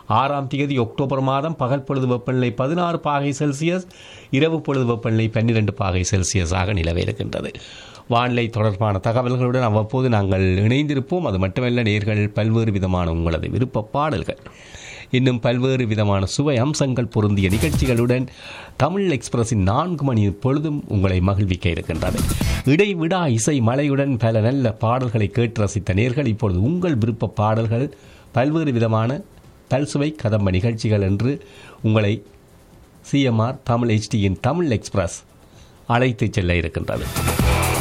ஆறாம் தேதி அக்டோபர் மாதம் பகல் பொழுது வெப்பநிலை பதினாறு பாகை செல்சியஸ் இரவு பொழுது வெப்பநிலை பன்னிரண்டு பாகை செல்சியஸாக நிலவ இருக்கின்றது வானிலை தொடர்பான தகவல்களுடன் அவ்வப்போது நாங்கள் இணைந்திருப்போம் அது மட்டுமல்ல நேர்கள் பல்வேறு விதமான உங்களது விருப்ப பாடல்கள் இன்னும் பல்வேறு விதமான சுவை அம்சங்கள் பொருந்திய நிகழ்ச்சிகளுடன் தமிழ் எக்ஸ்பிரஸின் நான்கு மணி பொழுதும் உங்களை மகிழ்விக்க இருக்கின்றது இடைவிடா இசை மலையுடன் பல நல்ல பாடல்களை கேட்டு ரசித்த நேர்கள் இப்பொழுது உங்கள் விருப்ப பாடல்கள் பல்வேறு விதமான பல்சுவை கதம்ப நிகழ்ச்சிகள் என்று உங்களை சிஎம்ஆர் தமிழ் ஹெச்டியின் தமிழ் எக்ஸ்பிரஸ் அழைத்துச் செல்ல இருக்கின்றது